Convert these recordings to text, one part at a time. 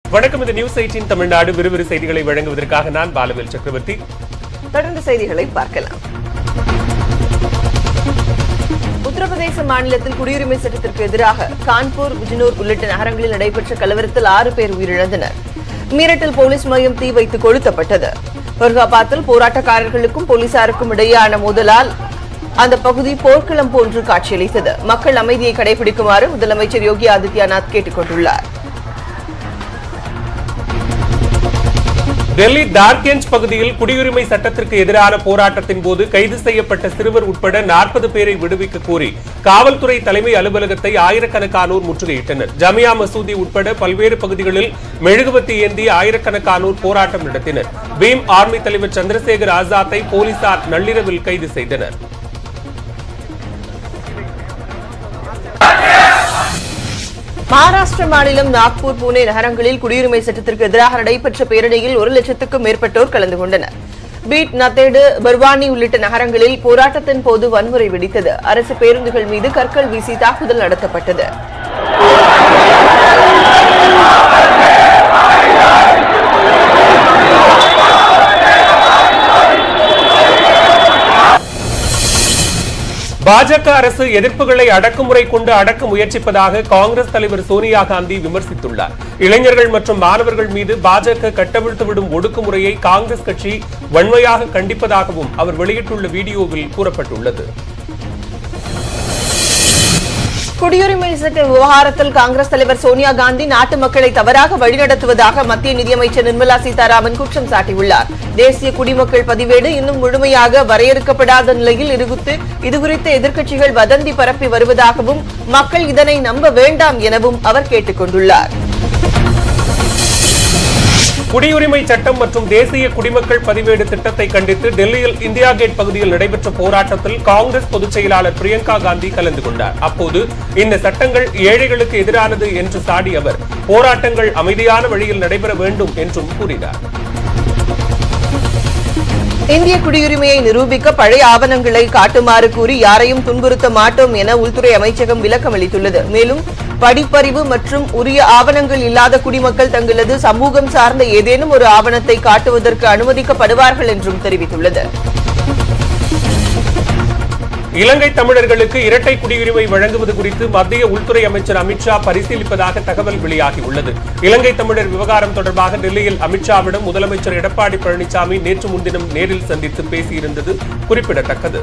வணக்கம் இந்த news eighteen Tamil Nadu விறுவிறு செய்திகளை வழங்குவதற்காக நான் பாலவேல் சக்கரவர்த்தி தொடர்ந்து செய்திகளை பார்க்கலாம் உத்தரப்பிரதேச மாநிலத்தில் குடியுரிமை சட்டத்திற்கு எதிராக கான்பூர் பிஜ்னூர் உள்ளிட்ட நகரங்களில் நடைபெற்ற கலவரத்தில் ஆறு பேர் உயிரிழந்தனர் மீரட்டில் போலீஸ் மையம் தீ வைத்து கொளுத்தப்பட்டது ஃபர்காபாத்தில் போராட்டக்காரர்களுக்கும் போலீசாருக்கும் இடையேயான மோதலால் அந்த பகுதி போர்க்களம் போன்று காட்சியளித்தது மக்கள் அமைதியை கடைபிடிக்குமாறு முதலமைச்சர் யோகி ஆதித்யநாத் கேட்டுக் கொண்டுள்ளார் டெல்லி டார்கெஞ்ச் பகுதியில் குடியுரிமை சட்டத்திற்கு எதிரான போராட்டத்தின் போது கைது செய்யப்பட்ட சிறுவர் உட்பட நாற்பது பேரை விடுவிக்க கோரி காவல்துறை தலைமை அலுவலகத்தை ஆயிரக்கணக்கானோர் முற்றுகையிட்டனர் ஜமியா மசூதி உட்பட பல்வேறு பகுதிகளில் மெழுகுவத்தி ஏந்தி ஆயிரக்கணக்கானோர் போராட்டம் நடத்தினர் பீம் ஆர்மி தலைவர் சந்திரசேகர் ஆசாத்தை போலீசார் நள்ளிரவில் கைது செய்தனர் மகாராஷ்டிர மாநிலம் நாக்பூர் புனே நகரங்களில் குடியுரிமை சட்டத்திற்கு எதிராக நடைபெற்ற பேரணியில் ஒரு லட்சத்துக்கும் மேற்பட்டோர் கலந்து கொண்டனர் பீட் நத்தேடு பர்வானி உள்ளிட்ட நகரங்களில் போராட்டத்தின் போது வன்முறை வெடித்தது அரசு பேருந்துகள் மீது கற்கள் வீசி தாக்குதல் நடத்தப்பட்டது பாஜக அரசு எதிர்ப்புகளை அடக்குமுறை கொண்டு அடக்க முயற்சிப்பதாக காங்கிரஸ் தலைவர் சோனியா காந்தி விமர்சித்துள்ளார் இளைஞர்கள் மற்றும் மாணவர்கள் மீது பாஜக கட்டவிழ்த்துவிடும் ஒடுக்குமுறையை காங்கிரஸ் கட்சி வன்மையாக கண்டிப்பதாகவும் அவர் வெளியிட்டுள்ள வீடியோவில் கூறப்பட்டுள்ளது குடியுரிமை சட்ட விவகாரத்தில் காங்கிரஸ் தலைவர் சோனியா காந்தி நாட்டு மக்களை தவறாக வழிநடத்துவதாக மத்திய நிதியமைச்சர் நிர்மலா சீதாராமன் குற்றம் சாட்டியுள்ளார் தேசிய குடிமக்கள் பதிவேடு இன்னும் முழுமையாக வரையறுக்கப்படாத நிலையில் இதுகுறித்து இதுகுறித்து எதிர்க்கட்சிகள் வதந்தி பரப்பி வருவதாகவும் மக்கள் இதனை நம்ப வேண்டாம் எனவும் அவர் கேட்டுக் கொண்டுள்ளார் குடியுரிமை சட்டம் மற்றும் தேசிய குடிமக்கள் பதிவேடு திட்டத்தை கண்டித்து டெல்லியில் இந்தியா கேட் பகுதியில் நடைபெற்ற போராட்டத்தில் காங்கிரஸ் பொதுச் செயலாளர் பிரியங்கா காந்தி கலந்து கொண்டார் அப்போது இந்த சட்டங்கள் ஏழைகளுக்கு எதிரானது என்று சாடி அவர் போராட்டங்கள் அமைதியான வழியில் நடைபெற வேண்டும் என்றும் கூறினார் இந்திய குடியுரிமையை நிரூபிக்க பழைய ஆவணங்களை காட்டுமாறு கூறி யாரையும் துன்புறுத்த மாட்டோம் என உள்துறை அமைச்சகம் விளக்கம் அளித்துள்ளது மேலும் படிப்பறிவு மற்றும் உரிய ஆவணங்கள் இல்லாத குடிமக்கள் தங்களது சமூகம் சார்ந்த ஏதேனும் ஒரு ஆவணத்தை காட்டுவதற்கு அனுமதிக்கப்படுவார்கள் என்றும் தெரிவித்துள்ளது இலங்கை தமிழர்களுக்கு இரட்டை குடியுரிமை வழங்குவது குறித்து மத்திய உள்துறை அமைச்சர் அமித்ஷா பரிசீலிப்பதாக தகவல் வெளியாகியுள்ளது இலங்கை தமிழர் விவகாரம் தொடர்பாக டெல்லியில் அமித்ஷாவிடம் முதலமைச்சர் எடப்பாடி பழனிசாமி நேற்று முன்தினம் நேரில் சந்தித்து பேசியிருந்தது குறிப்பிடத்தக்கது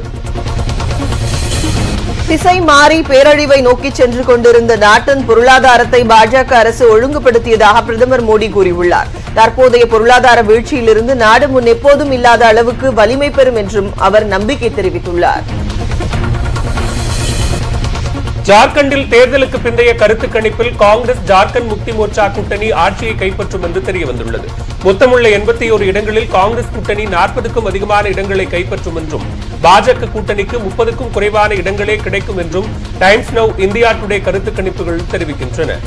திசை மாறி பேரழிவை நோக்கி சென்று கொண்டிருந்த நாட்டின் பொருளாதாரத்தை பாஜக அரசு ஒழுங்குபடுத்தியதாக பிரதமர் மோடி கூறியுள்ளார் தற்போதைய பொருளாதார வீழ்ச்சியிலிருந்து நாடு முன் எப்போதும் இல்லாத அளவுக்கு வலிமை பெறும் என்றும் அவர் நம்பிக்கை தெரிவித்துள்ளார் ஜார்க்கண்டில் தேர்தலுக்கு பிந்தைய கருத்து கணிப்பில் காங்கிரஸ் ஜார்க்கண்ட் முக்தி மோர்ச்சா கூட்டணி ஆட்சியை கைப்பற்றும் என்று தெரிய வந்துள்ளது மொத்தமுள்ள எண்பத்தி ஒரு இடங்களில் காங்கிரஸ் கூட்டணி நாற்பதுக்கும் அதிகமான இடங்களை கைப்பற்றும் என்றும் பாஜக கூட்டணிக்கு முப்பதுக்கும் குறைவான இடங்களே கிடைக்கும் என்றும் டைம்ஸ் நவ் இந்தியா டுடே கருத்து கணிப்புகள் தெரிவிக்கின்றன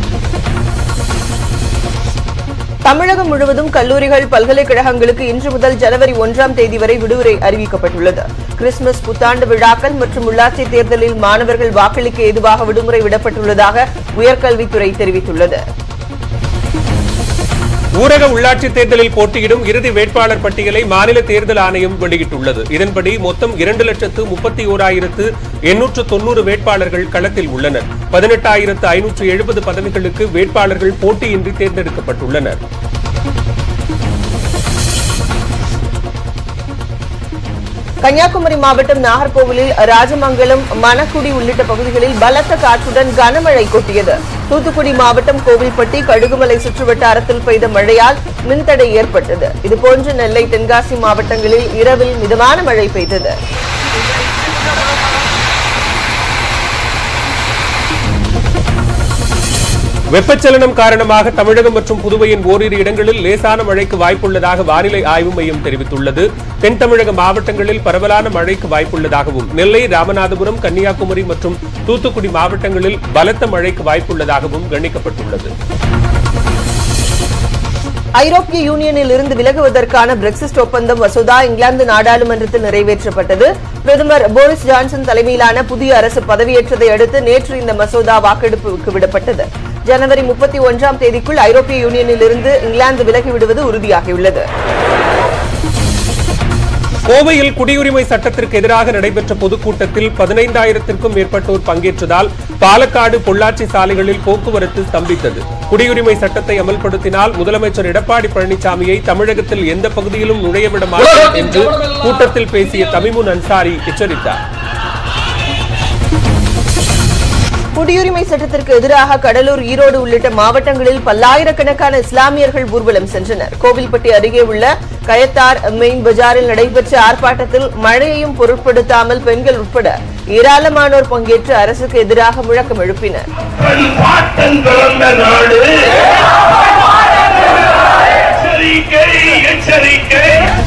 தமிழகம் முழுவதும் கல்லூரிகள் பல்கலைக்கழகங்களுக்கு இன்று முதல் ஜனவரி ஒன்றாம் தேதி வரை விடுமுறை அறிவிக்கப்பட்டுள்ளது கிறிஸ்துமஸ் புத்தாண்டு விழாக்கள் மற்றும் உள்ளாட்சி தேர்தலில் மாணவர்கள் வாக்களிக்க ஏதுவாக விடுமுறை விடப்பட்டுள்ளதாக உயர்கல்வித்துறை தெரிவித்துள்ளது ஊரக உள்ளாட்சி தேர்தலில் போட்டியிடும் இறுதி வேட்பாளர் பட்டியலை மாநில தேர்தல் ஆணையம் வெளியிட்டுள்ளது இதன்படி மொத்தம் இரண்டு லட்சத்து முப்பத்தி ஓராயிரத்து எண்ணூற்று தொன்னூறு வேட்பாளர்கள் களத்தில் உள்ளனர் பதினெட்டாயிரத்து ஐநூற்று எழுபது பதவிகளுக்கு வேட்பாளர்கள் போட்டியின்றி தேர்ந்தெடுக்கப்பட்டுள்ளனர் கன்னியாகுமரி மாவட்டம் நாகர்கோவிலில் ராஜமங்கலம் மணக்குடி உள்ளிட்ட பகுதிகளில் பலத்த காற்றுடன் கனமழை கொட்டியது தூத்துக்குடி மாவட்டம் கோவில்பட்டி கழுகுமலை சுற்றுவட்டாரத்தில் பெய்த மழையால் மின்தடை ஏற்பட்டது இதுபோன்று நெல்லை தென்காசி மாவட்டங்களில் இரவில் மிதமான மழை பெய்தது வெப்பச்சலனம் காரணமாக தமிழகம் மற்றும் புதுவையின் ஓரிரு இடங்களில் லேசான மழைக்கு வாய்ப்புள்ளதாக வானிலை ஆய்வு மையம் தெரிவித்துள்ளது தென் தமிழக மாவட்டங்களில் பரவலான மழைக்கு வாய்ப்புள்ளதாகவும் நெல்லை ராமநாதபுரம் கன்னியாகுமரி மற்றும் தூத்துக்குடி மாவட்டங்களில் பலத்த மழைக்கு வாய்ப்புள்ளதாகவும் கணிக்கப்பட்டுள்ளது ஐரோப்பிய யூனியனில் இருந்து விலகுவதற்கான பிரெக்சிஸ்ட் ஒப்பந்தம் மசோதா இங்கிலாந்து நாடாளுமன்றத்தில் நிறைவேற்றப்பட்டது பிரதமர் போரிஸ் ஜான்சன் தலைமையிலான புதிய அரசு பதவியேற்றதை அடுத்து நேற்று இந்த மசோதா வாக்கெடுப்புக்கு விடப்பட்டது ஜனவரி முப்பத்தி ஒன்றாம் தேதிக்குள் ஐரோப்பிய யூனியனில் இருந்து இங்கிலாந்து விலகிவிடுவது உறுதியாகியுள்ளது கோவையில் குடியுரிமை சட்டத்திற்கு எதிராக நடைபெற்ற பொதுக்கூட்டத்தில் பதினைந்தாயிரத்திற்கும் மேற்பட்டோர் பங்கேற்றதால் பாலக்காடு பொள்ளாச்சி சாலைகளில் போக்குவரத்து ஸ்தம்பித்தது குடியுரிமை சட்டத்தை அமல்படுத்தினால் முதலமைச்சர் எடப்பாடி பழனிசாமியை தமிழகத்தில் எந்த பகுதியிலும் நுழையவிட மாட்டோம் என்று கூட்டத்தில் பேசிய தமிமுன் அன்சாரி எச்சரித்தார் குடியுரிமை சட்டத்திற்கு எதிராக கடலூர் ஈரோடு உள்ளிட்ட மாவட்டங்களில் பல்லாயிரக்கணக்கான இஸ்லாமியர்கள் ஊர்வலம் சென்றனர் கோவில்பட்டி அருகே உள்ள கயத்தார் மெயின் பஜாரில் நடைபெற்ற ஆர்ப்பாட்டத்தில் மழையையும் பொருட்படுத்தாமல் பெண்கள் உட்பட ஏராளமானோர் பங்கேற்று அரசுக்கு எதிராக முழக்கம் எழுப்பினர் தன் பாட்டன் பிறந்த நாடு எச்சரிக்கை எச்சரிக்கை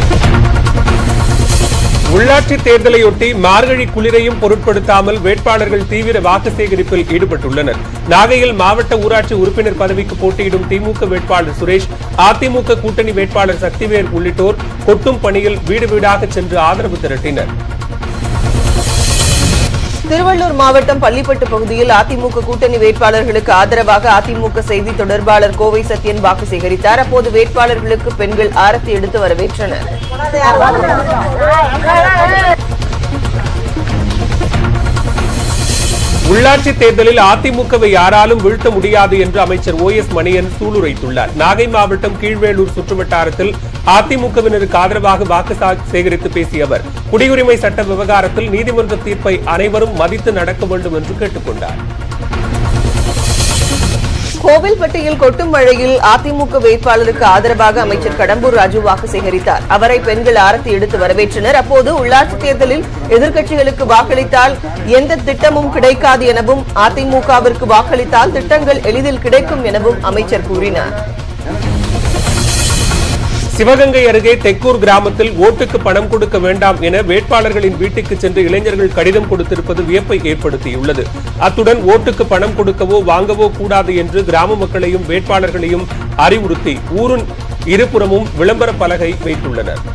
உள்ளாட்சி தேர்தலையொட்டி மார்கழி குளிரையும் பொருட்படுத்தாமல் வேட்பாளர்கள் தீவிர வாக்கு சேகரிப்பில் ஈடுபட்டுள்ளனர் நாகையில் மாவட்ட ஊராட்சி உறுப்பினர் பதவிக்கு போட்டியிடும் திமுக வேட்பாளர் சுரேஷ் அதிமுக கூட்டணி வேட்பாளர் சக்திவேல் உள்ளிட்டோர் கொட்டும் பணியில் வீடு வீடாக சென்று ஆதரவு திரட்டினர் திருவள்ளூர் மாவட்டம் பள்ளிப்பட்டு பகுதியில் அதிமுக கூட்டணி வேட்பாளர்களுக்கு ஆதரவாக அதிமுக செய்தி தொடர்பாளர் கோவை சத்யன் வாக்கு சேகரித்தார் அப்போது வேட்பாளர்களுக்கு பெண்கள் ஆரத்தி எடுத்து வரவேற்றனர் உள்ளாட்சி தேர்தலில் அதிமுகவை யாராலும் வீழ்த்த முடியாது என்று அமைச்சர் ஓ எஸ் மணியன் சூளுரைத்துள்ளார் நாகை மாவட்டம் கீழ்வேளூர் சுற்றுவட்டாரத்தில் அதிமுகவினருக்கு ஆதரவாக வாக்கு சா- சேகரித்து பேசிய அவர் குடியுரிமை சட்ட விவகாரத்தில் நீதிமன்ற தீர்ப்பை அனைவரும் மதித்து நடக்க வேண்டும் என்று கேட்டுக் கொண்டார் கோவில்பட்டியில் கொட்டும் மழையில் அதிமுக வேட்பாளருக்கு ஆதரவாக அமைச்சர் கடம்பூர் ராஜு வாக்கு சேகரித்தார் அவரை பெண்கள் ஆரத்தி எடுத்து வரவேற்றனர் அப்போது உள்ளாட்சி தேர்தலில் எதிர்க்கட்சிகளுக்கு வாக்களித்தால் எந்த திட்டமும் கிடைக்காது எனவும் அதிமுகவிற்கு வாக்களித்தால் திட்டங்கள் எளிதில் கிடைக்கும் எனவும் அமைச்சர் கூறினார் சிவகங்கை அருகே தெக்கூர் கிராமத்தில் ஓட்டுக்கு பணம் கொடுக்க வேண்டாம் என வேட்பாளர்களின் வீட்டுக்கு சென்று இளைஞர்கள் கடிதம் கொடுத்திருப்பது வியப்பை ஏற்படுத்தியுள்ளது அத்துடன் ஓட்டுக்கு பணம் கொடுக்கவோ வாங்கவோ கூடாது என்று கிராம மக்களையும் வேட்பாளர்களையும் அறிவுறுத்தி ஊரின் இருபுறமும் விளம்பர பலகை வைத்துள்ளனர்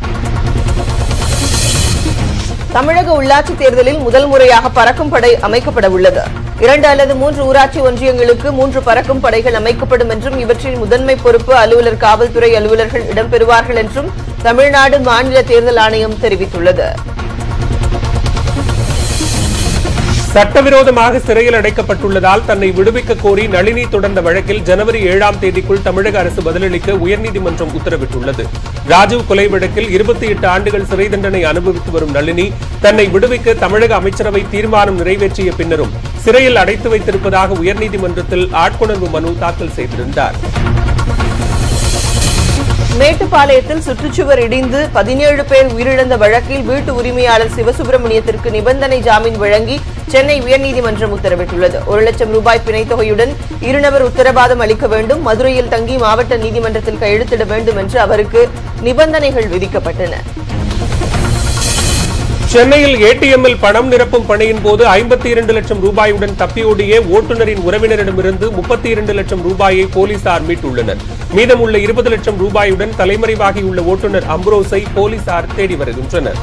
தமிழக உள்ளாட்சி தேர்தலில் முதல் முறையாக பறக்கும் படை அமைக்கப்பட உள்ளது இரண்டு அல்லது மூன்று ஊராட்சி ஒன்றியங்களுக்கு மூன்று பறக்கும் படைகள் அமைக்கப்படும் என்றும் இவற்றில் முதன்மை பொறுப்பு அலுவலர் காவல்துறை அலுவலர்கள் இடம்பெறுவார்கள் என்றும் தமிழ்நாடு மாநில தேர்தல் ஆணையம் தெரிவித்துள்ளது சட்டவிரோதமாக சிறையில் அடைக்கப்பட்டுள்ளதால் தன்னை விடுவிக்க கோரி நளினி தொடர்ந்த வழக்கில் ஜனவரி ஏழாம் தேதிக்குள் தமிழக அரசு பதிலளிக்க உயர்நீதிமன்றம் உத்தரவிட்டுள்ளது ராஜீவ் கொலை வழக்கில் இருபத்தி எட்டு ஆண்டுகள் சிறை தண்டனை அனுபவித்து வரும் நளினி தன்னை விடுவிக்க தமிழக அமைச்சரவை தீர்மானம் நிறைவேற்றிய பின்னரும் சிறையில் அடைத்து வைத்திருப்பதாக உயர்நீதிமன்றத்தில் ஆட்கொணர்வு மனு தாக்கல் செய்திருந்தார் மேட்டுப்பாளையத்தில் சுற்றுச்சுவர் இடிந்து பதினேழு பேர் உயிரிழந்த வழக்கில் வீட்டு உரிமையாளர் சிவசுப்பிரமணியத்திற்கு நிபந்தனை ஜாமீன் வழங்கி சென்னை உயர்நீதிமன்றம் உத்தரவிட்டுள்ளது ஒரு லட்சம் ரூபாய் பிணைத் தொகையுடன் இருநபர் உத்தரவாதம் அளிக்க வேண்டும் மதுரையில் தங்கி மாவட்ட நீதிமன்றத்தில் கையெழுத்திட வேண்டும் என்று அவருக்கு நிபந்தனைகள் விதிக்கப்பட்டன சென்னையில் ஏடிஎம்மில் பணம் நிரப்பும் பணியின் போது ஐம்பத்தி இரண்டு லட்சம் ரூபாயுடன் தப்பியோடிய ஓட்டுநரின் உறவினரிடமிருந்து முப்பத்தி இரண்டு லட்சம் ரூபாயை போலீசார் மீட்டுள்ளனர் மீதமுள்ள இருபது லட்சம் ரூபாயுடன் தலைமறைவாகியுள்ள ஓட்டுநர் அம்ரோஸை போலீசார் தேடி வருகின்றனர்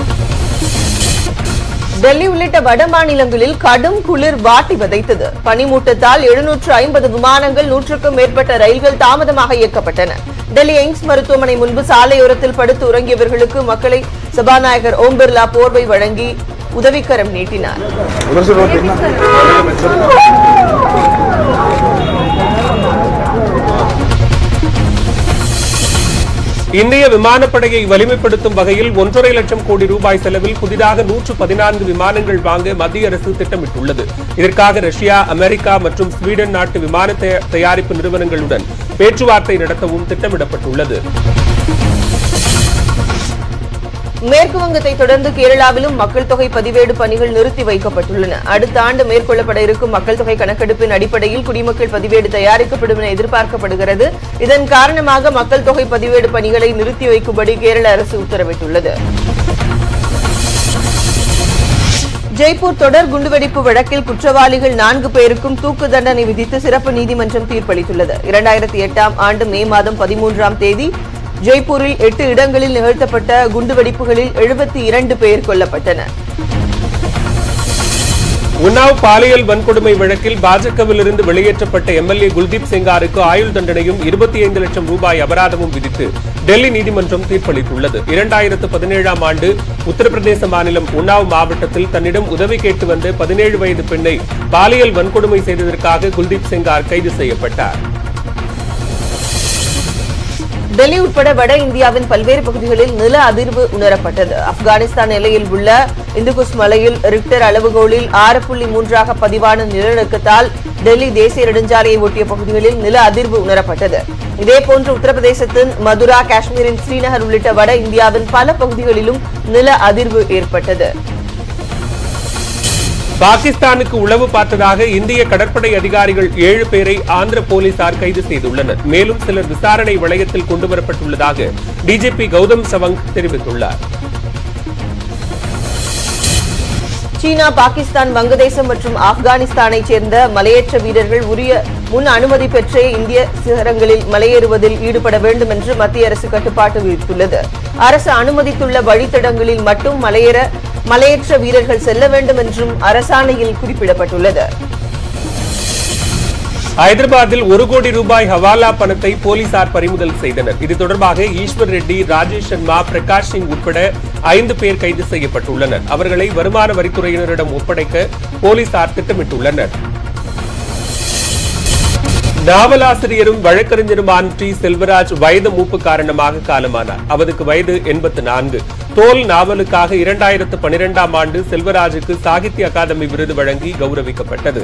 டெல்லி உள்ளிட்ட வட மாநிலங்களில் கடும் குளிர் வாட்டி வதைத்தது பனிமூட்டத்தால் எழுநூற்று ஐம்பது விமானங்கள் நூற்றுக்கும் மேற்பட்ட ரயில்கள் தாமதமாக இயக்கப்பட்டன டெல்லி எய்ம்ஸ் மருத்துவமனை முன்பு சாலையோரத்தில் படுத்து உறங்கியவர்களுக்கு மக்களை சபாநாயகர் ஓம் பிர்லா போர்வை வழங்கி உதவிக்கரம் நீட்டினார் இந்திய விமானப்படையை வலிமைப்படுத்தும் வகையில் ஒன்றரை லட்சம் கோடி ரூபாய் செலவில் புதிதாக நூற்று பதினான்கு விமானங்கள் வாங்க மத்திய அரசு திட்டமிட்டுள்ளது இதற்காக ரஷ்யா அமெரிக்கா மற்றும் ஸ்வீடன் நாட்டு விமான தயா- தயாரிப்பு நிறுவனங்களுடன் பேச்சுவார்த்தை நடத்தவும் திட்டமிடப்பட்டுள்ளது மேற்கு வங்கத்தை தொடர்ந்து கேரளாவிலும் மக்கள் தொகை பதிவேடு பணிகள் நிறுத்தி வைக்கப்பட்டுள்ளன அடுத்த ஆண்டு மேற்கொள்ளப்பட இருக்கும் மக்கள் தொகை கணக்கெடுப்பின் அடிப்படையில் குடிமக்கள் பதிவேடு தயாரிக்கப்படும் என எதிர்பார்க்கப்படுகிறது இதன் காரணமாக மக்கள் தொகை பதிவேடு பணிகளை நிறுத்தி வைக்கும்படி கேரள அரசு உத்தரவிட்டுள்ளது ஜெய்ப்பூர் தொடர் குண்டுவெடிப்பு வழக்கில் குற்றவாளிகள் நான்கு பேருக்கும் தூக்கு தண்டனை விதித்து சிறப்பு நீதிமன்றம் தீர்ப்பளித்துள்ளது இரண்டாயிரத்தி எட்டாம் ஆண்டு மே மாதம் பதிமூன்றாம் தேதி ஜெய்ப்பூரில் எட்டு இடங்களில் நிகழ்த்தப்பட்ட குண்டுவெடிப்புகளில் எழுபத்தி இரண்டு பேர் கொல்லப்பட்டனர் உன்னாவ் பாலியல் வன்கொடுமை வழக்கில் பாஜகவிலிருந்து வெளியேற்றப்பட்ட எம்எல்ஏ குல்தீப் செங்காருக்கு ஆயுள் தண்டனையும் இருபத்தி ஐந்து லட்சம் ரூபாய் அபராதமும் விதித்து டெல்லி நீதிமன்றம் தீர்ப்பளித்துள்ளது இரண்டாயிரத்து பதினேழாம் ஆண்டு உத்தரப்பிரதேச மாநிலம் உன்னாவ் மாவட்டத்தில் தன்னிடம் உதவி கேட்டு வந்த பதினேழு வயது பெண்ணை பாலியல் வன்கொடுமை செய்ததற்காக குல்தீப் செங்கார் கைது செய்யப்பட்டார் டெல்லி உட்பட வட இந்தியாவின் பல்வேறு பகுதிகளில் நில அதிர்வு உணரப்பட்டது ஆப்கானிஸ்தான் எல்லையில் உள்ள இந்துகுஸ் மலையில் ரிக்டர் அளவுகோலில் ஆறு புள்ளி மூன்றாக பதிவான நிலநடுக்கத்தால் டெல்லி தேசிய நெடுஞ்சாலையை ஒட்டிய பகுதிகளில் நில அதிர்வு உணரப்பட்டது இதேபோன்று உத்தரப்பிரதேசத்தின் மதுரா காஷ்மீரின் ஸ்ரீநகர் உள்ளிட்ட வட இந்தியாவின் பல பகுதிகளிலும் நில அதிர்வு ஏற்பட்டது பாகிஸ்தானுக்கு உளவு பார்த்ததாக இந்திய கடற்படை அதிகாரிகள் ஏழு பேரை ஆந்திர போலீசார் கைது செய்துள்ளனர் மேலும் சிலர் விசாரணை வளையத்தில் கொண்டுவரப்பட்டுள்ளதாக டிஜிபி கௌதம் சவங் தெரிவித்துள்ளார் சீனா பாகிஸ்தான் வங்கதேசம் மற்றும் ஆப்கானிஸ்தானைச் சேர்ந்த மலையேற்ற வீரர்கள் உரிய முன் அனுமதி பெற்றே இந்திய சிகரங்களில் மலையேறுவதில் ஈடுபட வேண்டும் என்று மத்திய அரசு கட்டுப்பாட்டு விதித்துள்ளது அரசு அனுமதித்துள்ள வழித்தடங்களில் மட்டும் மலையேற மலையேற்ற வீரர்கள் செல்ல வேண்டும் என்றும் அரசாணையில் குறிப்பிடப்பட்டுள்ளது ஹைதராபாத்தில் ஒரு கோடி ரூபாய் ஹவாலா பணத்தை போலீசார் பறிமுதல் செய்தனர் இது தொடர்பாக ஈஸ்வர் ரெட்டி ராஜேஷ் சர்மா பிரகாஷ் சிங் உட்பட ஐந்து பேர் கைது செய்யப்பட்டுள்ளனர் அவர்களை வருமான வரித்துறையினரிடம் ஒப்படைக்க போலீசார் திட்டமிட்டுள்ளனர் நாவலாசிரியரும் வழக்கறிஞருமான டி செல்வராஜ் வயது மூப்பு காரணமாக காலமானார் அவருக்கு வயது எண்பத்து நான்கு தோல் நாவலுக்காக இரண்டாயிரத்து பனிரெண்டாம் ஆண்டு செல்வராஜுக்கு சாகித்ய அகாதமி விருது வழங்கி கௌரவிக்கப்பட்டது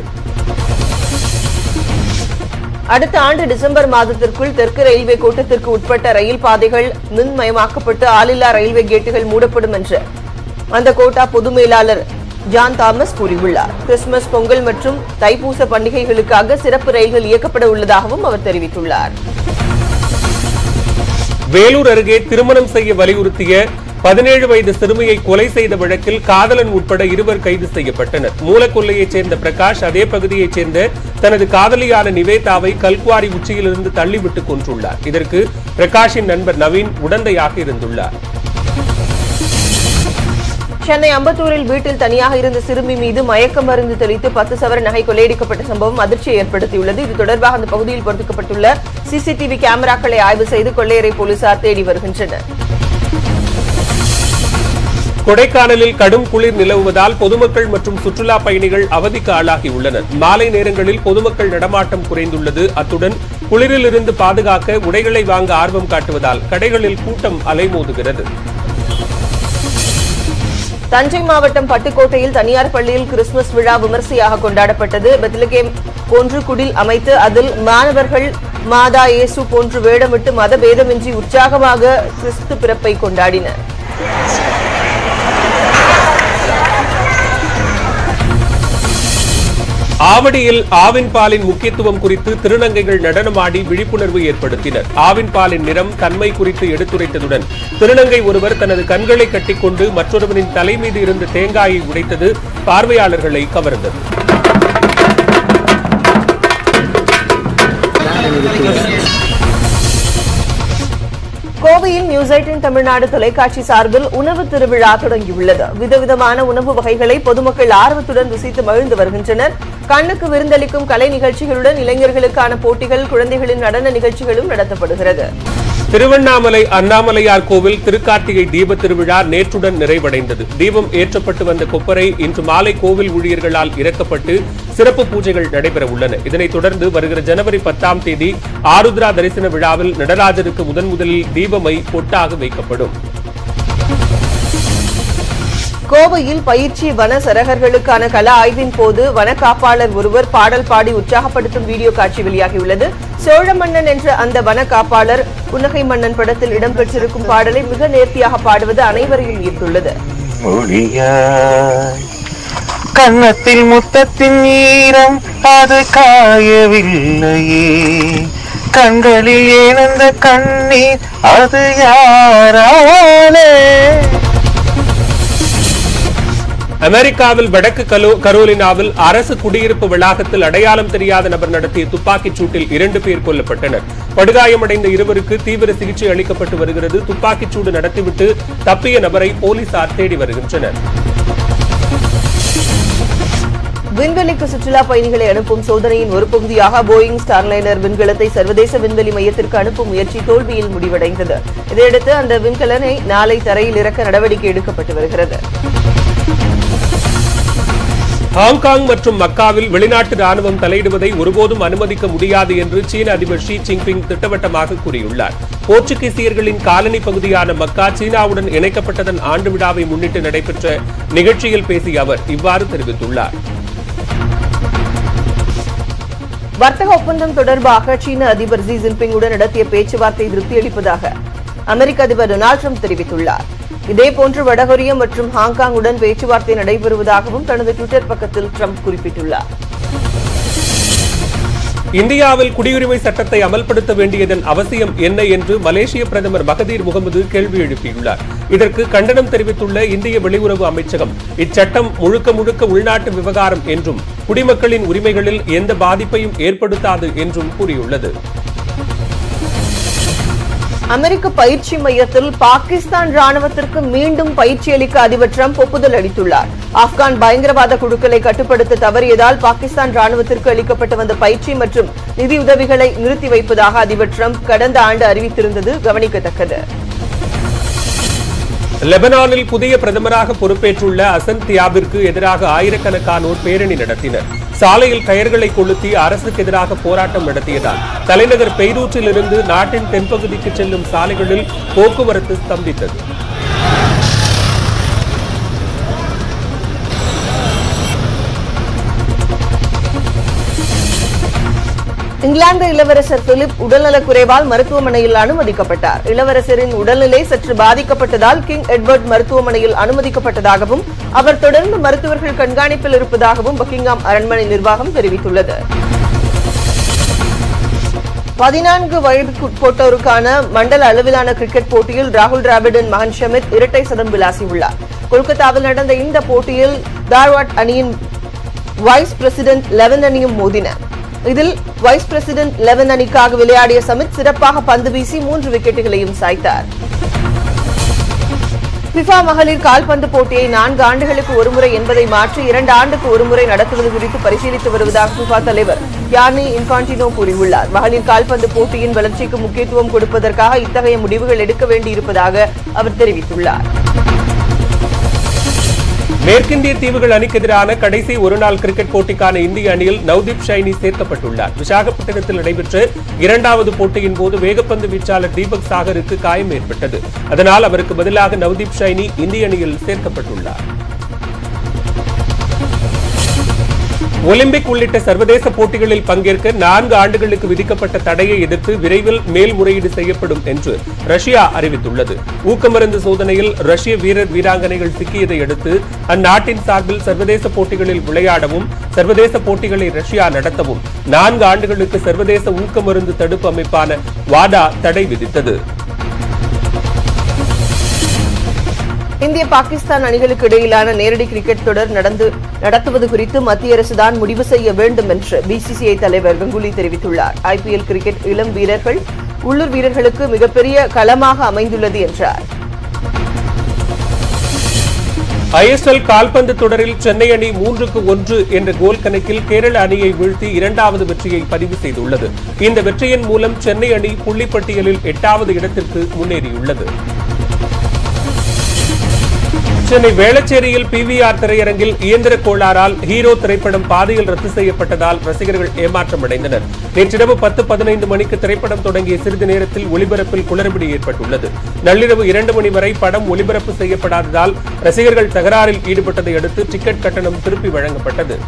அடுத்த ஆண்டு டிசம்பர் மாதத்திற்குள் தெற்கு ரயில்வே கோட்டத்திற்கு உட்பட்ட ரயில் பாதைகள் மின்மயமாக்கப்பட்டு ஆளில்லா ரயில்வே கேட்டுகள் மூடப்படும் என்று அந்த கோட்டா பொது மேலாளர் ஜான் தாமஸ் கூறியுள்ளார் கிறிஸ்துமஸ் பொங்கல் மற்றும் தைப்பூச பண்டிகைகளுக்காக சிறப்பு ரயில்கள் இயக்கப்பட உள்ளதாகவும் அவர் தெரிவித்துள்ளார் வேலூர் அருகே திருமணம் செய்ய வலியுறுத்திய பதினேழு வயது சிறுமியை கொலை செய்த வழக்கில் காதலன் உட்பட இருவர் கைது செய்யப்பட்டனர் மூலக்கொல்லையைச் சேர்ந்த பிரகாஷ் அதே பகுதியைச் சேர்ந்த தனது காதலியான நிவேதாவை கல்குவாரி உச்சியிலிருந்து தள்ளிவிட்டு கொன்றுள்ளார் இதற்கு பிரகாஷின் நண்பர் நவீன் உடந்தையாக இருந்துள்ளார் சென்னை அம்பத்தூரில் வீட்டில் தனியாக இருந்த சிறுமி மீது மயக்க மருந்து தெளித்து பத்து சவர நகை கொள்ளையடிக்கப்பட்ட சம்பவம் அதிர்ச்சியை ஏற்படுத்தியுள்ளது இது தொடர்பாக அந்த பகுதியில் பொருத்தப்பட்டுள்ள சிசிடிவி கேமராக்களை ஆய்வு செய்து கொள்ளையரை போலீசார் தேடி வருகின்றனர் கொடைக்கானலில் கடும் குளிர் நிலவுவதால் பொதுமக்கள் மற்றும் சுற்றுலா பயணிகள் அவதிக்கு ஆளாகியுள்ளனர் மாலை நேரங்களில் பொதுமக்கள் நடமாட்டம் குறைந்துள்ளது அத்துடன் குளிரிலிருந்து பாதுகாக்க உடைகளை வாங்க ஆர்வம் காட்டுவதால் கடைகளில் கூட்டம் அலைமோதுகிறது தஞ்சை மாவட்டம் பட்டுக்கோட்டையில் தனியார் பள்ளியில் கிறிஸ்துமஸ் விழா விமர்சையாக கொண்டாடப்பட்டது பெத்லகேம் போன்று குடில் அமைத்து அதில் மாணவர்கள் மாதா இயேசு போன்று வேடமிட்டு மதபேதமின்றி உற்சாகமாக கிறிஸ்து பிறப்பை கொண்டாடினர் ஆவடியில் ஆவின் பாலின் முக்கியத்துவம் குறித்து திருநங்கைகள் நடனமாடி விழிப்புணர்வு ஏற்படுத்தினர் ஆவின் பாலின் நிறம் தன்மை குறித்து எடுத்துரைத்ததுடன் திருநங்கை ஒருவர் தனது கண்களை கட்டிக்கொண்டு மற்றொருவரின் தலை மீது இருந்த தேங்காயை உடைத்தது பார்வையாளர்களை கவர்ந்தது கோவையில் நியூஸ் எயிட்டின் தமிழ்நாடு தொலைக்காட்சி சார்பில் உணவு திருவிழா தொடங்கியுள்ளது விதவிதமான உணவு வகைகளை பொதுமக்கள் ஆர்வத்துடன் ருசித்து மகிழ்ந்து வருகின்றனர் கண்ணுக்கு விருந்தளிக்கும் கலை நிகழ்ச்சிகளுடன் இளைஞர்களுக்கான போட்டிகள் குழந்தைகளின் நடன நிகழ்ச்சிகளும் நடத்தப்படுகிறது திருவண்ணாமலை அண்ணாமலையார் கோவில் திருக்கார்த்திகை தீப திருவிழா நேற்றுடன் நிறைவடைந்தது தீபம் ஏற்றப்பட்டு வந்த கொப்பரை இன்று மாலை கோவில் ஊழியர்களால் இறக்கப்பட்டு சிறப்பு பூஜைகள் நடைபெற உள்ளன இதனைத் தொடர்ந்து வருகிற ஜனவரி பத்தாம் தேதி ஆருத்ரா தரிசன விழாவில் நடராஜருக்கு முதன் முதலில் தீபமை பொட்டாக வைக்கப்படும் கோவையில் பயிற்சி வன சரகர்களுக்கான கள ஆய்வின் போது வன காப்பாளர் ஒருவர் பாடல் பாடி உற்சாகப்படுத்தும் வீடியோ காட்சி வெளியாகியுள்ளது சோழ மன்னன் என்ற அந்த வன காப்பாளர் புன்னகை மன்னன் படத்தில் இடம்பெற்றிருக்கும் பாடலை மிக நேர்த்தியாக பாடுவது அனைவரையும் ஈர்த்துள்ளது ஒளியாய் கன்னத்தில் முத்தத்தின் ஈரம் அது காயவில்லையே கண்களில் ஏனந்த கண்ணீர் அது யாராலே அமெரிக்காவில் வடக்கு கலோ- கரோலினாவில் அரசு குடியிருப்பு வளாகத்தில் அடையாளம் தெரியாத நபர் நடத்திய துப்பாக்கிச் சூட்டில் இரண்டு பேர் கொல்லப்பட்டனர் படுகாயமடைந்த இருவருக்கு தீவிர சிகிச்சை அளிக்கப்பட்டு வருகிறது துப்பாக்கிச் சூடு நடத்திவிட்டு தப்பிய நபரை போலீசார் தேடி வருகின்றனர் விண்வெளிக்கு சுற்றுலா பயணிகளை அனுப்பும் சோதனையின் ஒரு பகுதியாக போயிங் ஸ்டார்லைனர் விண்கலத்தை சர்வதேச விண்வெளி மையத்திற்கு அனுப்பும் முயற்சி தோல்வியில் முடிவடைந்தது இதையடுத்து அந்த விண்கலனை நாளை தரையில் இறக்க நடவடிக்கை எடுக்கப்பட்டு வருகிறது ஹாங்காங் மற்றும் மக்காவில் வெளிநாட்டு ராணுவம் தலையிடுவதை ஒருபோதும் அனுமதிக்க முடியாது என்று சீன அதிபர் ஷி ஜின்பிங் திட்டவட்டமாக கூறியுள்ளார் போர்ச்சுகீசியர்களின் காலனி பகுதியான மக்கா சீனாவுடன் இணைக்கப்பட்டதன் ஆண்டு விழாவை முன்னிட்டு நடைபெற்ற நிகழ்ச்சியில் பேசிய அவர் இவ்வாறு தெரிவித்துள்ளார் வர்த்தக ஒப்பந்தம் தொடர்பாக சீன அதிபர் ஜி ஜின்பிங்குடன் நடத்திய பேச்சுவார்த்தை திருப்தியளிப்பதாக அமெரிக்க அதிபர் டொனால்டு ட்ரம்ப் தெரிவித்துள்ளார் இதேபோன்று வடகொரியா மற்றும் ஹாங்காங்குடன் பேச்சுவார்த்தை நடைபெறுவதாகவும் தனது டுவிட்டர் பக்கத்தில் ட்ரம்ப் குறிப்பிட்டுள்ளார் இந்தியாவில் குடியுரிமை சட்டத்தை அமல்படுத்த வேண்டியதன் அவசியம் என்ன என்று மலேசிய பிரதமர் மகதீர் முகமது கேள்வி எழுப்பியுள்ளார் இதற்கு கண்டனம் தெரிவித்துள்ள இந்திய வெளியுறவு அமைச்சகம் இச்சட்டம் முழுக்க முழுக்க உள்நாட்டு விவகாரம் என்றும் குடிமக்களின் உரிமைகளில் எந்த பாதிப்பையும் ஏற்படுத்தாது என்றும் கூறியுள்ளது அமெரிக்க பயிற்சி மையத்தில் பாகிஸ்தான் ராணுவத்திற்கு மீண்டும் பயிற்சி அளிக்க அதிபர் ட்ரம்ப் ஒப்புதல் அளித்துள்ளார் ஆப்கான் பயங்கரவாத குழுக்களை கட்டுப்படுத்த தவறியதால் பாகிஸ்தான் ராணுவத்திற்கு அளிக்கப்பட்டு வந்த பயிற்சி மற்றும் நிதியுதவிகளை நிறுத்தி வைப்பதாக அதிபர் ட்ரம்ப் கடந்த ஆண்டு அறிவித்திருந்தது கவனிக்கத்தக்கது லெபனானில் புதிய பிரதமராக பொறுப்பேற்றுள்ள அசன் தியாபிற்கு எதிராக ஆயிரக்கணக்கானோர் பேரணி நடத்தினர் சாலையில் டயர்களை கொளுத்தி அரசுக்கு எதிராக போராட்டம் நடத்தியதால் தலைநகர் பெய்ரூட்டில் இருந்து நாட்டின் தென்பகுதிக்கு செல்லும் சாலைகளில் போக்குவரத்து ஸ்தம்பித்தது இங்கிலாந்து இளவரசர் பிலிப் உடல்நலக் குறைவால் மருத்துவமனையில் அனுமதிக்கப்பட்டார் இளவரசரின் உடல்நிலை சற்று பாதிக்கப்பட்டதால் கிங் எட்வர்ட் மருத்துவமனையில் அனுமதிக்கப்பட்டதாகவும் அவர் தொடர்ந்து மருத்துவர்கள் கண்காணிப்பில் இருப்பதாகவும் பக்கிங்ஹாம் அரண்மனை நிர்வாகம் தெரிவித்துள்ளது பதினான்கு வயதுக்குட்பட்டோருக்கான மண்டல அளவிலான கிரிக்கெட் போட்டியில் ராகுல் டிராவிடின் மகன் ஷமித் இரட்டை சதம் விளாசியுள்ளார் கொல்கத்தாவில் நடந்த இந்த போட்டியில் தார்வாட் அணியின் வைஸ் பிரசிடென்ட் லெவன் அணியும் மோதின இதில் வைஸ் பிரசிடென்ட் லெவன் அணிக்காக விளையாடிய சமித் சிறப்பாக பந்து வீசி மூன்று விக்கெட்டுகளையும் சாய்த்தார் பிஃபா மகளிர் கால்பந்து போட்டியை நான்கு ஆண்டுகளுக்கு ஒருமுறை என்பதை மாற்றி இரண்டு ஆண்டுக்கு ஒருமுறை நடத்துவது குறித்து பரிசீலித்து வருவதாக பிஃபா தலைவர் யானி இன்ஃபான்டினோ கூறியுள்ளார் மகளிர் கால்பந்து போட்டியின் வளர்ச்சிக்கு முக்கியத்துவம் கொடுப்பதற்காக இத்தகைய முடிவுகள் எடுக்க வேண்டியிருப்பதாக அவர் தெரிவித்துள்ளார் மேற்கிந்திய தீவுகள் அணிக்கு எதிரான கடைசி ஒருநாள் கிரிக்கெட் போட்டிக்கான இந்திய அணியில் நவ்தீப் ஷைனி சேர்க்கப்பட்டுள்ளார் விசாகப்பட்டினத்தில் நடைபெற்ற இரண்டாவது போட்டியின் போது வேகப்பந்து வீச்சாளர் தீபக் சாகருக்கு காயம் ஏற்பட்டது அதனால் அவருக்கு பதிலாக நவ்தீப் ஷைனி இந்திய அணியில் சேர்க்கப்பட்டுள்ளார் ஒலிம்பிக் உள்ளிட்ட சர்வதேச போட்டிகளில் பங்கேற்க நான்கு ஆண்டுகளுக்கு விதிக்கப்பட்ட தடையை எதிர்த்து விரைவில் மேல்முறையீடு செய்யப்படும் என்று ரஷ்யா அறிவித்துள்ளது ஊக்கமருந்து சோதனையில் ரஷ்ய வீரர் வீராங்கனைகள் சிக்கியதை அடுத்து அந்நாட்டின் சார்பில் சர்வதேச போட்டிகளில் விளையாடவும் சர்வதேச போட்டிகளை ரஷ்யா நடத்தவும் நான்கு ஆண்டுகளுக்கு சர்வதேச ஊக்கமருந்து தடுப்பு அமைப்பான வாடா தடை விதித்தது இந்திய பாகிஸ்தான் அணிகளுக்கு இடையிலான நேரடி கிரிக்கெட் தொடர் நடந்து நடத்துவது குறித்து மத்திய அரசுதான் முடிவு செய்ய வேண்டும் என்று பிசிசிஐ தலைவர் கங்குலி தெரிவித்துள்ளார் ஐபிஎல் கிரிக்கெட் இளம் வீரர்கள் உள்ளூர் வீரர்களுக்கு மிகப்பெரிய களமாக அமைந்துள்ளது என்றார் ஐஎஸ்எல் கால்பந்து தொடரில் சென்னை அணி மூன்றுக்கு ஒன்று என்ற கோல் கணக்கில் கேரள அணியை வீழ்த்தி இரண்டாவது வெற்றியை பதிவு செய்துள்ளது இந்த வெற்றியின் மூலம் சென்னை அணி புள்ளிப்பட்டியலில் எட்டாவது இடத்திற்கு முன்னேறியுள்ளது சென்னை வேளச்சேரியில் பிவிஆர் திரையரங்கில் இயந்திர கோளாறால் ஹீரோ திரைப்படம் பாதியில் ரத்து செய்யப்பட்டதால் ரசிகர்கள் ஏமாற்றம் அடைந்தனர் நேற்றிரவு பத்து பதினைந்து மணிக்கு திரைப்படம் தொடங்கிய சிறிது நேரத்தில் ஒளிபரப்பில் குளறுபடி ஏற்பட்டுள்ளது நள்ளிரவு இரண்டு மணி வரை படம் ஒளிபரப்பு செய்யப்படாததால் ரசிகர்கள் தகராறில் ஈடுபட்டதை அடுத்து டிக்கெட் கட்டணம் திருப்பி வழங்கப்பட்டது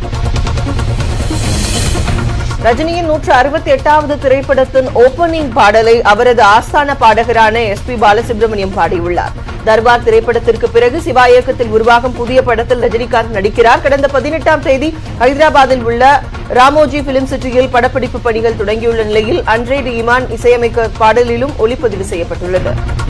ரஜினியின் நூற்று அறுபத்தி எட்டாவது திரைப்படத்தின் ஓபனிங் பாடலை அவரது ஆஸ்தான பாடகரான எஸ் பி பாலசுப்ரமணியம் பாடியுள்ளார் தர்பார் திரைப்படத்திற்கு பிறகு சிவா இயக்கத்தில் உருவாகும் புதிய படத்தில் ரஜினிகாந்த் நடிக்கிறார் கடந்த பதினெட்டாம் தேதி ஹைதராபாத்தில் உள்ள ராமோஜி பிலிம் சிட்டியில் படப்பிடிப்பு பணிகள் தொடங்கியுள்ள நிலையில் அன்ரே டி இமான் இசையமைக்க பாடலிலும் ஒளிப்பதிவு செய்யப்பட்டுள்ளது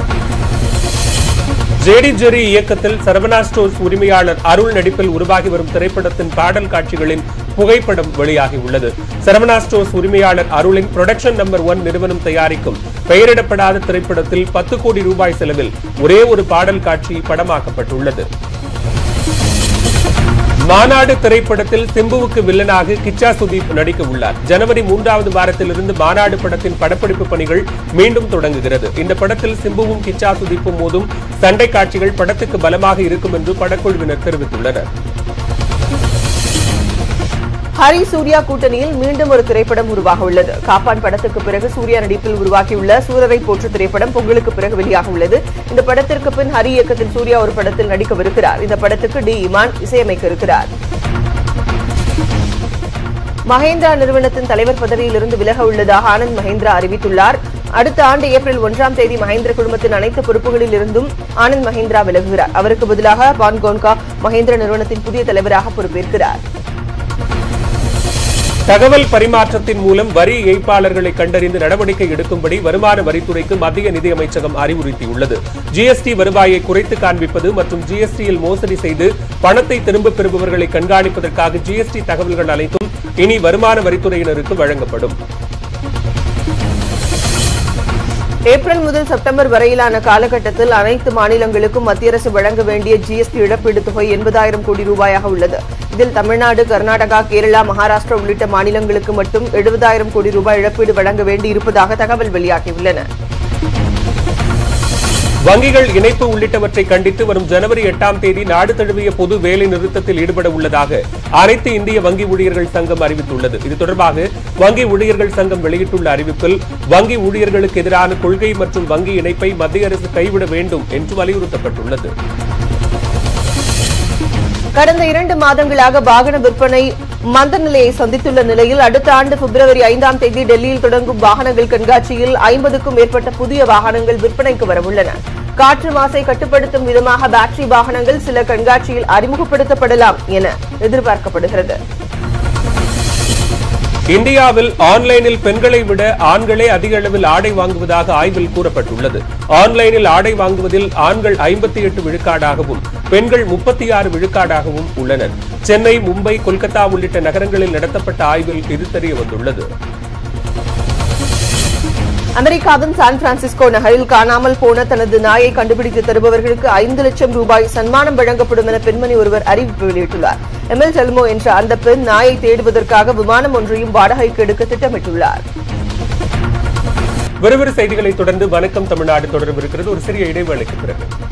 ஜேடி ஜெரி இயக்கத்தில் சரவணா ஸ்டோர்ஸ் உரிமையாளர் அருள் நடிப்பில் உருவாகி வரும் திரைப்படத்தின் பாடல் காட்சிகளின் புகைப்படம் வெளியாகியுள்ளது சரவணா ஸ்டோர்ஸ் உரிமையாளர் அருளின் புரொடக்ஷன் நம்பர் ஒன் நிறுவனம் தயாரிக்கும் பெயரிடப்படாத திரைப்படத்தில் பத்து கோடி ரூபாய் செலவில் ஒரே ஒரு பாடல் காட்சி படமாக்கப்பட்டுள்ளது மாநாடு திரைப்படத்தில் சிம்புவுக்கு வில்லனாக கிச்சா சுதீப் நடிக்க உள்ளார் ஜனவரி மூன்றாவது வாரத்திலிருந்து மாநாடு படத்தின் படப்பிடிப்பு பணிகள் மீண்டும் தொடங்குகிறது இந்த படத்தில் சிம்புவும் கிச்சா சுதீப்பும் மோதும் சண்டை காட்சிகள் படத்துக்கு பலமாக இருக்கும் என்று படக்குழுவினர் தெரிவித்துள்ளனர் ஹரி சூர்யா கூட்டணியில் மீண்டும் ஒரு திரைப்படம் உருவாக உள்ளது காப்பான் படத்துக்கு பிறகு சூர்யா நடிப்பில் உருவாக்கியுள்ள சூரரை போற்று திரைப்படம் பொங்கலுக்கு பிறகு வெளியாக உள்ளது இந்த படத்திற்கு பின் ஹரி இயக்கத்தில் சூர்யா ஒரு படத்தில் நடிக்கவிருக்கிறார் இந்த படத்துக்கு டி இமான் இசையமைக்க இருக்கிறார் மஹேந்திரா நிறுவனத்தின் தலைவர் பதவியிலிருந்து விலக உள்ளதாக ஆனந்த் மஹேந்திரா அறிவித்துள்ளார் அடுத்த ஆண்டு ஏப்ரல் ஒன்றாம் தேதி மஹேந்திர குழுமத்தின் அனைத்து பொறுப்புகளில் இருந்தும் ஆனந்த் மஹேந்திரா விலகுகிறார் அவருக்கு பதிலாக பான் கோன்கா மஹேந்திர நிறுவனத்தின் புதிய தலைவராக பொறுப்பேற்கிறார் தகவல் பரிமாற்றத்தின் மூலம் வரி ஏய்ப்பாளர்களை கண்டறிந்து நடவடிக்கை எடுக்கும்படி வருமான வரித்துறைக்கு மத்திய நிதியமைச்சகம் அறிவுறுத்தியுள்ளது ஜிஎஸ்டி வருவாயை குறைத்து காண்பிப்பது மற்றும் ஜிஎஸ்டியில் மோசடி செய்து பணத்தை திரும்பப் பெறுபவர்களை கண்காணிப்பதற்காக ஜிஎஸ்டி தகவல்கள் அனைத்தும் இனி வருமான வரித்துறையினருக்கு வழங்கப்படும் ஏப்ரல் முதல் செப்டம்பர் வரையிலான காலகட்டத்தில் அனைத்து மாநிலங்களுக்கும் மத்திய அரசு வழங்க வேண்டிய ஜிஎஸ்டி இழப்பீடு தொகை எண்பதாயிரம் கோடி ரூபாயாக உள்ளது இதில் தமிழ்நாடு கர்நாடகா கேரளா மகாராஷ்டிரா உள்ளிட்ட மாநிலங்களுக்கு மட்டும் எழுபதாயிரம் கோடி ரூபாய் இழப்பீடு வழங்க வேண்டி இருப்பதாக தகவல் வெளியாகியுள்ளன வங்கிகள் இணைப்பு உள்ளிட்டவற்றை கண்டித்து வரும் ஜனவரி எட்டாம் தேதி நாடு தழுவிய பொது வேலை நிறுத்தத்தில் ஈடுபட உள்ளதாக அனைத்து இந்திய வங்கி ஊழியர்கள் சங்கம் அறிவித்துள்ளது இது தொடர்பாக வங்கி ஊழியர்கள் சங்கம் வெளியிட்டுள்ள அறிவிப்பில் வங்கி ஊழியர்களுக்கு எதிரான கொள்கை மற்றும் வங்கி இணைப்பை மத்திய அரசு கைவிட வேண்டும் என்று வலியுறுத்தப்பட்டுள்ளது கடந்த இரண்டு மாதங்களாக வாகன விற்பனை மந்த நிலையை சந்தித்துள்ள நிலையில் அடுத்த ஆண்டு பிப்ரவரி ஐந்தாம் தேதி டெல்லியில் தொடங்கும் வாகனங்கள் கண்காட்சியில் ஐம்பதுக்கும் மேற்பட்ட புதிய வாகனங்கள் விற்பனைக்கு வரவுள்ளன காற்று மாசை கட்டுப்படுத்தும் விதமாக பேட்டரி வாகனங்கள் சில கண்காட்சியில் அறிமுகப்படுத்தப்படலாம் என எதிர்பார்க்கப்படுகிறது இந்தியாவில் ஆன்லைனில் பெண்களை விட ஆண்களே அதிக அளவில் ஆடை வாங்குவதாக ஆய்வில் கூறப்பட்டுள்ளது ஆன்லைனில் ஆடை வாங்குவதில் ஆண்கள் ஐம்பத்தி எட்டு விழுக்காடாகவும் பெண்கள் முப்பத்தி ஆறு விழுக்காடாகவும் உள்ளனர் சென்னை மும்பை கொல்கத்தா உள்ளிட்ட நகரங்களில் நடத்தப்பட்ட ஆய்வில் இது தெரிய வந்துள்ளது அமெரிக்காவின் சான் பிரான்சிஸ்கோ நகரில் காணாமல் போன தனது நாயை கண்டுபிடித்து தருபவர்களுக்கு ஐந்து லட்சம் ரூபாய் சன்மானம் வழங்கப்படும் என பெண்மணி ஒருவர் அறிவிப்பு வெளியிட்டுள்ளார் எம்எல் டெல்மோ என்ற அந்த பெண் நாயை தேடுவதற்காக விமானம் ஒன்றையும் வாடகைக்கு எடுக்க திட்டமிட்டுள்ளார் விறுவிறு செய்திகளை தொடர்ந்து வணக்கம் தமிழ்நாடு தொடர்பிருக்கிறது ஒரு சிறிய இடைவேளைக்கு பிறகு